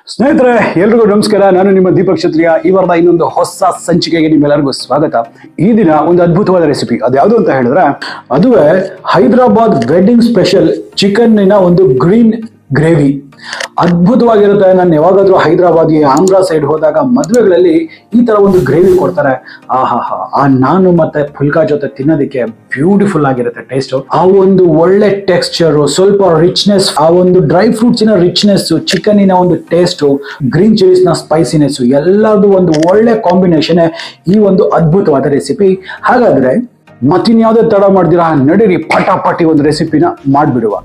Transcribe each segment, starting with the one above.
ಸ್ನೇಹಿತರೆ ಎಲ್ರಿಗೂ ನಮಸ್ಕಾರ ನಾನು ನಿಮ್ಮ ದೀಪಕ್ ಕ್ಷತ್ರಿಯ ಈ ವಾರದ ಇನ್ನೊಂದು ಹೊಸ ಸಂಚಿಕೆಗೆ ನಿಮ್ಮೆಲ್ಲರಿಗೂ ಸ್ವಾಗತ ಈ ದಿನ ಒಂದು ಅದ್ಭುತವಾದ ರೆಸಿಪಿ ಅದ್ಯಾವುದು ಅಂತ ಹೇಳಿದ್ರೆ ಅದುವೇ ಹೈದರಾಬಾದ್ ವೆಡ್ಡಿಂಗ್ ಸ್ಪೆಷಲ್ ಚಿಕನ್ನಿನ ಒಂದು ಗ್ರೀನ್ ಗ್ರೇವಿ ಅದ್ಭುತವಾಗಿರುತ್ತೆ ನಾನು ಯಾವಾಗಾದ್ರೂ ಹೈದರಾಬಾದ್ಗೆ ಆಂಧ್ರ ಸೈಡ್ ಹೋದಾಗ ಮದುವೆಗಳಲ್ಲಿ ಈ ತರ ಒಂದು ಗ್ರೇವಿ ಕೊಡ್ತಾರೆ ಆಹಾ ಹಾ ಆ ನಾನು ಮತ್ತೆ ಫುಲ್ಕಾ ಜೊತೆ ತಿನ್ನೋದಕ್ಕೆ ಬ್ಯೂಟಿಫುಲ್ ಆಗಿರುತ್ತೆ ಟೇಸ್ಟ್ ಆ ಒಂದು ಒಳ್ಳೆ ಟೆಕ್ಸ್ಚರ್ ಸ್ವಲ್ಪ ರಿಚ್ನೆಸ್ ಆ ಒಂದು ಡ್ರೈ ಫ್ರೂಟ್ಸಿನ ರಿಚ್ನೆಸ್ ಚಿಕನ್ನಿನ ಒಂದು ಟೇಸ್ಟ್ ಗ್ರೀನ್ ಚಿಲ್ಲೀಸ್ ನ ಸ್ಪೈಸಿನೆಸ್ ಎಲ್ಲದೂ ಒಂದು ಒಳ್ಳೆ ಕಾಂಬಿನೇಷನ್ ಈ ಒಂದು ಅದ್ಭುತವಾದ ರೆಸಿಪಿ ಹಾಗಾದ್ರೆ ಮತ್ತಿನ್ಯಾವುದೇ ತಡ ಮಾಡ್ದಿರಾ ನಡೀರಿ ಪಟಾಪಟಿ ಒಂದು ರೆಸಿಪಿನ ಮಾಡ್ಬಿಡುವ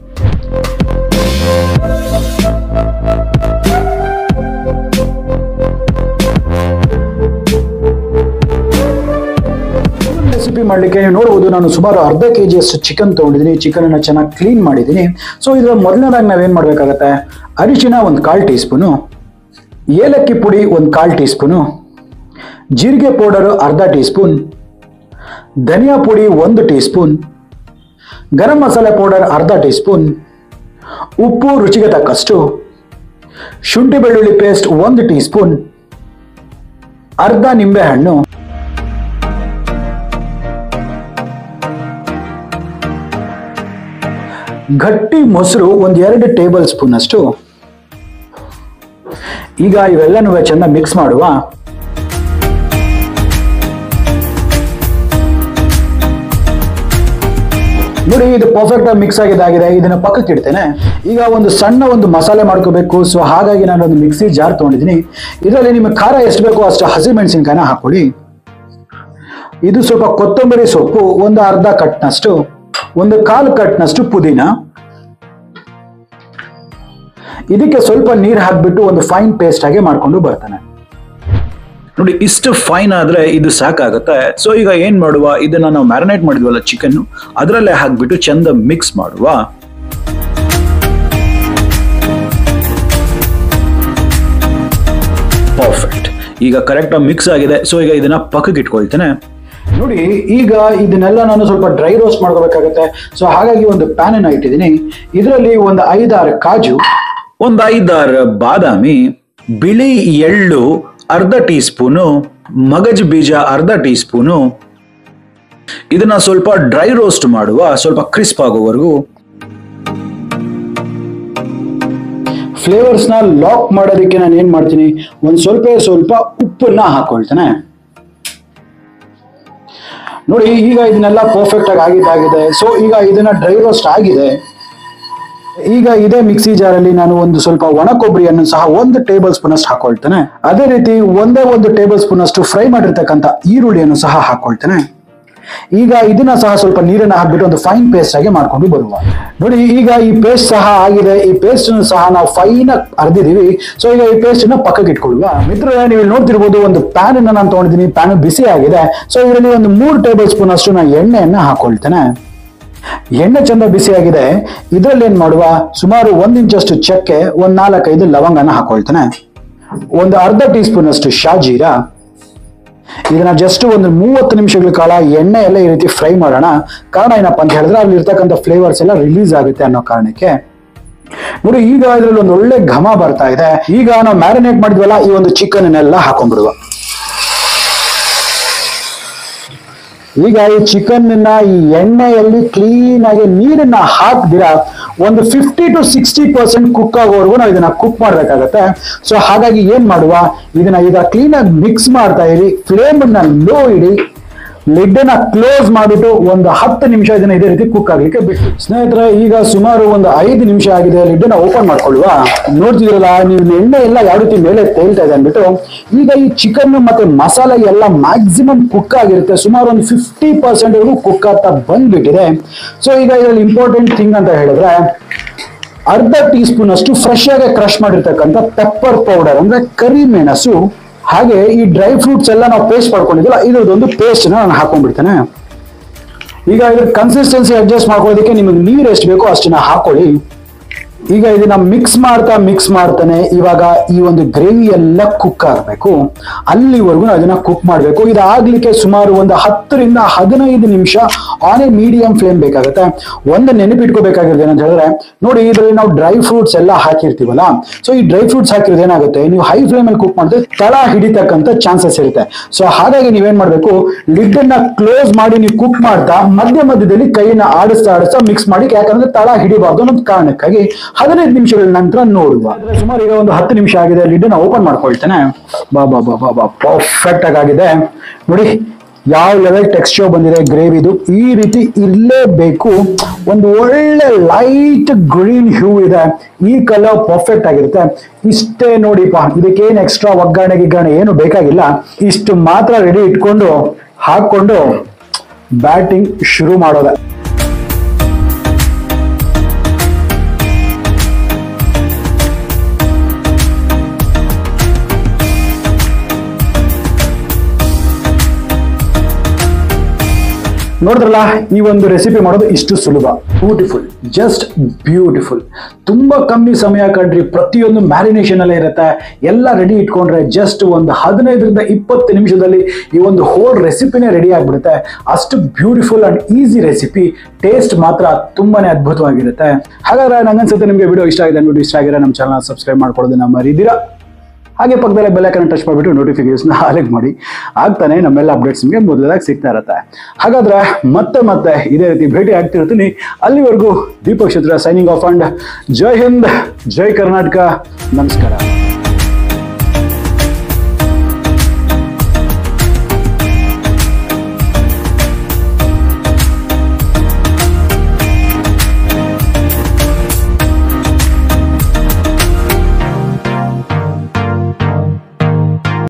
ರೆಸಿಪಿ ಮಾಡಲಿಕ್ಕೆ ನೀವು ನೋಡಬಹುದು ನಾನು ಸುಮಾರು ಅರ್ಧ ಕೆ ಜಿಯಷ್ಟು ಚಿಕನ್ ತೊಗೊಂಡಿದ್ದೀನಿ ಚಿಕನ್ ಅನ್ನ ಚೆನ್ನಾಗಿ ಕ್ಲೀನ್ ಮಾಡಿದ್ದೀನಿ ಸೊ ಇದರ ಮೊದಲನೇದಾಗಿ ನಾವೇನ್ ಮಾಡ್ಬೇಕಾಗತ್ತೆ ಅರಿಶಿನ ಒಂದು ಕಾಲು ಟೀ ಸ್ಪೂನು ಏಲಕ್ಕಿ ಪುಡಿ ಒಂದು ಕಾಲು ಟೀ ಸ್ಪೂನು ಜೀರಿಗೆ ಪೌಡರ್ ಅರ್ಧ ಟೀ ಸ್ಪೂನ್ ಧನಿಯಾ ಪುಡಿ ಒಂದು ಟೀ ಸ್ಪೂನ್ ಗರಂ ಮಸಾಲೆ ಪೌಡರ್ ಅರ್ಧ ಟೀ ಸ್ಪೂನ್ ಉಪ್ಪು ರುಚಿಗೆ ತಕ್ಕಷ್ಟು ಶುಂಠಿ ಬೆಳ್ಳುಳ್ಳಿ ಪೇಸ್ಟ್ ಒಂದು ಟೀ ಸ್ಪೂನ್ ಅರ್ಧ ನಿಂಬೆ ಹಣ್ಣು ಗಟ್ಟಿ ಮೊಸರು ಒಂದ್ ಎರಡು ಟೇಬಲ್ ಸ್ಪೂನ್ ಅಷ್ಟು ಈಗ ಇವೆಲ್ಲನೂ ಚೆನ್ನಾಗಿ ಮಿಕ್ಸ್ ಮಾಡುವ ನೋಡಿ ಇದು ಪರ್ಫೆಕ್ಟ್ ಆಗಿ ಮಿಕ್ಸ್ ಆಗಿದ್ದಾಗಿದೆ ಇದನ್ನ ಪಕ್ಕಕ್ಕೆ ಇಡ್ತೇನೆ ಈಗ ಒಂದು ಸಣ್ಣ ಒಂದು ಮಸಾಲೆ ಮಾಡ್ಕೋಬೇಕು ಸೊ ಹಾಗಾಗಿ ನಾನು ಒಂದು ಮಿಕ್ಸಿ ಜಾರ್ ತಗೊಂಡಿದ್ದೀನಿ ಇದರಲ್ಲಿ ನಿಮಗೆ ಖಾರ ಎಷ್ಟು ಬೇಕೋ ಅಷ್ಟು ಹಸಿ ಮೆಣಸಿನ್ಕಾಯಿನ ಹಾಕೊಳ್ಳಿ ಇದು ಸ್ವಲ್ಪ ಕೊತ್ತಂಬರಿ ಸೊಪ್ಪು ಒಂದು ಅರ್ಧ ಕಟ್ನಷ್ಟು ಒಂದು ಕಾಲು ಕಟ್ನಷ್ಟು ಪುದೀನ ಇದಕ್ಕೆ ಸ್ವಲ್ಪ ನೀರು ಹಾಕ್ಬಿಟ್ಟು ಒಂದು ಫೈನ್ ಪೇಸ್ಟ್ ಆಗಿ ಮಾಡ್ಕೊಂಡು ಬರ್ತಾನೆ ನೋಡಿ ಇಷ್ಟು ಫೈನ್ ಆದ್ರೆ ಇದು ಸಾಕಾಗುತ್ತೆ ಸೊ ಈಗ ಏನ್ ಮಾಡುವ ಇದನ್ನ ನಾವು ಮ್ಯಾರಿನೇಟ್ ಮಾಡಿದ್ವಲ್ಲ ಚಿಕನ್ ಅದರಲ್ಲೇ ಹಾಕ್ಬಿಟ್ಟು ಚಂದ ಮಿಕ್ಸ್ ಮಾಡುವ ಪರ್ಫೆಕ್ಟ್ ಈಗ ಕರೆಕ್ಟ್ ಮಿಕ್ಸ್ ಆಗಿದೆ ಸೊ ಈಗ ಇದನ್ನ ಪಕ್ಕಕ್ಕೆ ಇಟ್ಕೊಳ್ತೇನೆ ನೋಡಿ ಈಗ ಇದನ್ನೆಲ್ಲ ನಾನು ಸ್ವಲ್ಪ ಡ್ರೈ ರೋಸ್ಟ್ ಮಾಡ್ಕೋಬೇಕಾಗತ್ತೆ ಸೊ ಹಾಗಾಗಿ ಒಂದು ಪ್ಯಾನ್ ಅನ್ನ ಇಟ್ಟಿದ್ದೀನಿ ಇದರಲ್ಲಿ ಒಂದು ಐದಾರು ಕಾಜು ಒಂದು ಐದಾರು ಬಾದಾಮಿ ಬಿಳಿ ಎಳ್ಳು ಅರ್ಧ ಟೀ ಸ್ಪೂನು ಮಗಜ್ ಬೀಜ ಅರ್ಧ ಟೀ ಸ್ಪೂನು ಇದನ್ನ ಸ್ವಲ್ಪ ಡ್ರೈ ರೋಸ್ಟ್ ಮಾಡುವ ಸ್ವಲ್ಪ ಕ್ರಿಸ್ಪ್ ಆಗೋವರೆಗೂ ಫ್ಲೇವರ್ಸ್ನ ಲಾಕ್ ಮಾಡೋದಕ್ಕೆ ನಾನು ಏನ್ ಮಾಡ್ತೀನಿ ಒಂದು ಸ್ವಲ್ಪ ಸ್ವಲ್ಪ ಉಪ್ಪನ್ನ ಹಾಕೊಳ್ತೇನೆ ನೋಡಿ ಈಗ ಇದನ್ನೆಲ್ಲ ಪರ್ಫೆಕ್ಟ್ ಆಗಿ ಆಗಿದ್ದಾಗಿದೆ ಸೊ ಈಗ ಇದನ್ನ ಡ್ರೈ ರೋಸ್ಟ್ ಆಗಿದೆ ಈಗ ಇದೇ ಮಿಕ್ಸಿ ಜಾರಲ್ಲಿ ನಾನು ಒಂದು ಸ್ವಲ್ಪ ಒಣ ಕೊಬ್ಬರಿಯನ್ನು ಸಹ ಒಂದು ಟೇಬಲ್ ಸ್ಪೂನ್ ಅಷ್ಟು ಹಾಕೊಳ್ತೇನೆ ಅದೇ ರೀತಿ ಒಂದೇ ಒಂದು ಟೇಬಲ್ ಸ್ಪೂನ್ ಅಷ್ಟು ಫ್ರೈ ಮಾಡಿರ್ತಕ್ಕಂಥ ಈರುಳ್ಳಿಯನ್ನು ಸಹ ಹಾಕೊಳ್ತೇನೆ ಈಗ ಇದನ್ನ ಸಹ ಸ್ವಲ್ಪ ನೀರನ್ನ ಹಾಕ್ಬಿಟ್ಟು ಒಂದು ಫೈನ್ ಪೇಸ್ಟ್ ಆಗಿ ಮಾಡ್ಕೊಂಡು ಬರುವ ನೋಡಿ ಈಗ ಈ ಪೇಸ್ಟ್ ಸಹ ಆಗಿದೆ ಈ ಪೇಸ್ಟ್ ಸಹ ನಾವು ಫೈನ್ ಆಗಿ ಅರ್ದಿದೀವಿ ಸೊ ಈಗ ಈ ಪೇಸ್ಟ್ ನ ಪಕ್ಕಕ್ಕೆ ಇಟ್ಕೊಳ್ಳುವ ಮಿತ್ರರೇ ನೀವು ಇಲ್ಲಿ ನೋಡ್ತಿರ್ಬೋದು ಒಂದು ಪ್ಯಾನ್ ಅನ್ನ ನಾನು ತಗೊಂಡಿದ್ದೀನಿ ಪ್ಯಾನ್ ಬಿಸಿ ಆಗಿದೆ ಸೊ ಇದರಲ್ಲಿ ಒಂದು ಮೂರು ಟೇಬಲ್ ಸ್ಪೂನ್ ಅಷ್ಟು ನಾನು ಎಣ್ಣೆಯನ್ನ ಹಾಕೊಳ್ತೇನೆ ಎಣ್ಣೆ ಚಂದ ಬಿಸಿಯಾಗಿದೆ ಇದರಲ್ಲಿ ಏನ್ ಮಾಡುವ ಸುಮಾರು ಒಂದ್ ಇಂಚಷ್ಟು ಚಕ್ಕೆ ಒಂದ್ ನಾಲ್ಕೈದು ಲವಂಗನ ಹಾಕೊಳ್ತೇನೆ ಒಂದು ಅರ್ಧ ಟೀ ಸ್ಪೂನ್ ಅಷ್ಟು ಶಾಜೀರಾ ಇದನ್ನ ಜಸ್ಟ್ ಒಂದು ಮೂವತ್ತು ನಿಮಿಷಗಳ ಕಾಲ ಎಣ್ಣೆ ಎಲ್ಲ ಈ ರೀತಿ ಫ್ರೈ ಮಾಡೋಣ ಕಾರಣ ಏನಪ್ಪಾ ಅಂತ ಹೇಳಿದ್ರೆ ಅಲ್ಲಿ ಇರ್ತಕ್ಕಂಥ ಫ್ಲೇವರ್ಸ್ ಎಲ್ಲ ರಿಲೀಸ್ ಆಗುತ್ತೆ ಅನ್ನೋ ಕಾರಣಕ್ಕೆ ನೋಡಿ ಈಗ ಇದ್ರಲ್ಲಿ ಒಂದು ಒಳ್ಳೆ ಘಮ ಬರ್ತಾ ಇದೆ ಈಗ ನಾವು ಮ್ಯಾರಿನೇಟ್ ಮಾಡಿದ್ವಲ್ಲ ಈ ಒಂದು ಚಿಕನ್ ಎಲ್ಲ ಹಾಕೊಂಡ್ಬಿಡುವ ಈಗ ಈ ಚಿಕನ್ ಈ ಎಣ್ಣೆಯಲ್ಲಿ ಕ್ಲೀನ್ ಆಗಿ ನೀರನ್ನ ಹಾಕ್ದಿರ ಒಂದು fifty to sixty percent cook ಆಗೋವರೆಗೂ ನಾವು ಇದನ್ನ ಕುಕ್ ಮಾಡ್ಬೇಕಾಗತ್ತೆ ಸೊ ಹಾಗಾಗಿ ಏನ್ ಮಾಡುವ ಇದನ್ನ ಈಗ ಕ್ಲೀನ್ ಆಗಿ ಮಿಕ್ಸ್ ಮಾಡ್ತಾ ಇರಿ ಫ್ಲೇಮ್ ನ ಲೋ ಇಡಿ ಲಿಡ್ ನ ಕ್ಲೋಸ್ ಮಾಡಿಬಿಟ್ಟು ಒಂದು ಹತ್ತು ನಿಮಿಷ ಇದನ್ನ ಇದೇ ರೀತಿ ಕುಕ್ ಆಗ್ಲಿಕ್ಕೆ ಬಿಟ್ಟು ಸ್ನೇಹಿತರೆ ಈಗ ಸುಮಾರು ಒಂದು ಐದು ನಿಮಿಷ ಆಗಿದೆ ಲಿಡ್ ನ ಓಪನ್ ಮಾಡ್ಕೊಳ್ಳುವ ನೋಡ್ತಿದ್ರಲ್ಲ ನೀವು ಎಣ್ಣೆ ಎಲ್ಲ ಯಾವ ರೀತಿ ಮೇಲೆ ತೇಲ್ತಾ ಇದೆ ಅಂದ್ಬಿಟ್ಟು ಈಗ ಈ ಚಿಕನ್ ಮತ್ತೆ ಮಸಾಲೆ ಎಲ್ಲ ಮ್ಯಾಕ್ಸಿಮಮ್ ಕುಕ್ ಆಗಿರುತ್ತೆ ಸುಮಾರು ಒಂದು ಫಿಫ್ಟಿ ಪರ್ಸೆಂಟ್ ಕುಕ್ ಆಗ್ತಾ ಬಂದ್ಬಿಟ್ಟಿದೆ ಸೊ ಈಗ ಇದರಲ್ಲಿ ಇಂಪಾರ್ಟೆಂಟ್ ಥಿಂಗ್ ಅಂತ ಹೇಳಿದ್ರೆ ಅರ್ಧ ಟೀ ಸ್ಪೂನ್ ಅಷ್ಟು ಫ್ರೆಶ್ ಆಗಿ ಕ್ರಶ್ ಮಾಡಿರ್ತಕ್ಕಂಥ ಪೆಪ್ಪರ್ ಪೌಡರ್ ಅಂದ್ರೆ ಕರಿ ಮೆಣಸು ಹಾಗೆ ಈ ಡ್ರೈ ಫ್ರೂಟ್ಸ್ ಎಲ್ಲ ನಾವು ಪೇಸ್ಟ್ ಮಾಡ್ಕೊಂಡಿದ್ವಲ್ಲ ಇದ್ರದ್ದೊಂದು ಪೇಸ್ಟ್ ನಾನು ಹಾಕೊಂಡ್ಬಿಡ್ತೇನೆ ಈಗ ಇದ್ರ ಕನ್ಸಿಸ್ಟೆನ್ಸಿ ಅಡ್ಜಸ್ಟ್ ಮಾಡ್ಕೊಳ್ಳೋದಕ್ಕೆ ನಿಮಗೆ ನೀರು ಎಷ್ಟು ಬೇಕೋ ಅಷ್ಟನ್ನ ಹಾಕೊಳ್ಳಿ ಈಗ ಇದನ್ನ ಮಿಕ್ಸ್ ಮಾಡ್ತಾ ಮಿಕ್ಸ್ ಮಾಡ್ತಾನೆ ಇವಾಗ ಈ ಒಂದು ಗ್ರೇವಿ ಎಲ್ಲ ಕುಕ್ ಆಗಬೇಕು ಅಲ್ಲಿವರೆಗೂ ನಾವು ಇದನ್ನ ಕುಕ್ ಮಾಡಬೇಕು ಇದಾಗ್ಲಿಕ್ಕೆ ಸುಮಾರು ಒಂದು ಹತ್ತರಿಂದ ಹದಿನೈದು ನಿಮಿಷ ಆನ್ ಎ ಮೀಡಿಯಂ ಫ್ಲೇಮ್ ಬೇಕಾಗುತ್ತೆ ಒಂದು ನೆನಪಿಟ್ಕೋಬೇಕಾಗಿರೋದು ಏನಂತ ಹೇಳಿದ್ರೆ ನೋಡಿ ಇದರಲ್ಲಿ ನಾವು ಡ್ರೈ ಫ್ರೂಟ್ಸ್ ಎಲ್ಲ ಹಾಕಿರ್ತೀವಲ್ಲ ಸೊ ಈ ಡ್ರೈ ಫ್ರೂಟ್ಸ್ ಹಾಕಿರೋದು ಏನಾಗುತ್ತೆ ನೀವು ಹೈ ಫ್ಲೇಮ್ ಅಲ್ಲಿ ಕುಕ್ ಮಾಡಿದ್ರೆ ತಳ ಹಿಡಿತಕ್ಕಂತ ಚಾನ್ಸಸ್ ಇರುತ್ತೆ ಸೊ ಹಾಗಾಗಿ ನೀವೇನ್ ಮಾಡ್ಬೇಕು ಲಿಡ್ ಅನ್ನ ಕ್ಲೋಸ್ ಮಾಡಿ ನೀವು ಕುಕ್ ಮಾಡ್ತಾ ಮಧ್ಯ ಮಧ್ಯದಲ್ಲಿ ಕೈನ ಆಡಿಸ್ತಾ ಆಡಿಸ್ತಾ ಮಿಕ್ಸ್ ಮಾಡಿ ಯಾಕಂದ್ರೆ ತಳ ಹಿಡಿಬಾರ್ದು ಅನ್ನೋ ಕಾರಣಕ್ಕಾಗಿ ಹದಿನೈದು ನಿಮಿಷಗಳ ನಂತರ ನೋಡುವ ಸುಮಾರು ಈಗ ಒಂದು ಹತ್ತು ನಿಮಿಷ ಆಗಿದೆ ಲಿಡ್ ನ ಓಪನ್ ಮಾಡ್ಕೊಳ್ತೇನೆ ಬಾ ಬಾ ಬಾ ಬಾ ಬಾ ಪರ್ಫೆಕ್ಟ್ ಆಗಿದೆ ನೋಡಿ ಯಾವ ಲೆವೆಲ್ ಟೆಕ್ಸ್ಚರ್ ಬಂದಿದೆ ಗ್ರೇವಿದು ಈ ರೀತಿ ಇರಲೇಬೇಕು ಒಂದು ಒಳ್ಳೆ ಲೈಟ್ ಗ್ರೀನ್ ಹ್ಯೂ ಇದೆ ಈ ಕಲರ್ ಪರ್ಫೆಕ್ಟ್ ಆಗಿರುತ್ತೆ ಇಷ್ಟೇ ನೋಡಿಪ್ಪ ಇದಕ್ಕೇನು ಎಕ್ಸ್ಟ್ರಾ ಒಗ್ಗರಣೆ ಗಿಗ್ಗರಣೆ ಏನು ಬೇಕಾಗಿಲ್ಲ ಇಷ್ಟು ಮಾತ್ರ ರೆಡಿ ಇಟ್ಕೊಂಡು ಹಾಕೊಂಡು ಬ್ಯಾಟಿಂಗ್ ಶುರು ಮಾಡೋದೆ ನೋಡಿದ್ರಲ್ಲ ಈ ಒಂದು ರೆಸಿಪಿ ಮಾಡೋದು ಇಷ್ಟು ಸುಲಭ ಬ್ಯೂಟಿಫುಲ್ ಜಸ್ಟ್ ಬ್ಯೂಟಿಫುಲ್ ತುಂಬಾ ಕಮ್ಮಿ ಸಮಯ ಕಂಡ್ರಿ ಪ್ರತಿಯೊಂದು ಮ್ಯಾರಿನೇಷನ್ ಅಲ್ಲೇ ಇರುತ್ತೆ ಎಲ್ಲ ರೆಡಿ ಇಟ್ಕೊಂಡ್ರೆ ಜಸ್ಟ್ ಒಂದು ಹದಿನೈದರಿಂದ ಇಪ್ಪತ್ತು ನಿಮಿಷದಲ್ಲಿ ಈ ಒಂದು ಹೋಲ್ ರೆಸಿಪಿನೇ ರೆಡಿ ಆಗ್ಬಿಡುತ್ತೆ ಅಷ್ಟು beautiful and easy recipe taste ಮಾತ್ರ ತುಂಬಾನೇ ಅದ್ಭುತವಾಗಿರುತ್ತೆ ಹಾಗಾದ್ರೆ ನಂಗನ್ಸುತ್ತೆ ನಿಮಗೆ ವಿಡಿಯೋ ಇಷ್ಟ ಆಗಿದೆ ಅಂದ್ಬಿಟ್ಟು ಇಷ್ಟ ಆಗಿರೋ ನಮ್ಮ ಚಾನಲ್ ಸಬ್ಸ್ಕ್ರೈಬ್ ಮಾಡ್ಕೊಳ್ಳೋದನ್ನ ಮರಿದಿರಾ ಹಾಗೆ ಪಕ್ಕದಲ್ಲೇ ಬೆಲ್ಲೈಕನ್ ಟಚ್ ಮಾಡಿಬಿಟ್ಟು ನೋಟಿಫಿಕೇಶನ್ ಆಲೆಕ್ಟ್ ಮಾಡಿ ಆಗ್ತಾನೆ ನಮ್ಮೆಲ್ಲ ಅಪ್ಡೇಟ್ಸ್ ನಿಮಗೆ ಮೊದಲದಾಗಿ ಸಿಗ್ತಾ ಇರುತ್ತೆ ಹಾಗಾದ್ರೆ ಮತ್ತೆ ಮತ್ತೆ ಇದೇ ರೀತಿ ಭೇಟಿ ಆಗ್ತಿರ್ತೀನಿ ಅಲ್ಲಿವರೆಗೂ Deepak Chitra signing off and ಜೈ ಹಿಂದ್ ಜೈ ಕರ್ನಾಟಕ ನಮಸ್ಕಾರ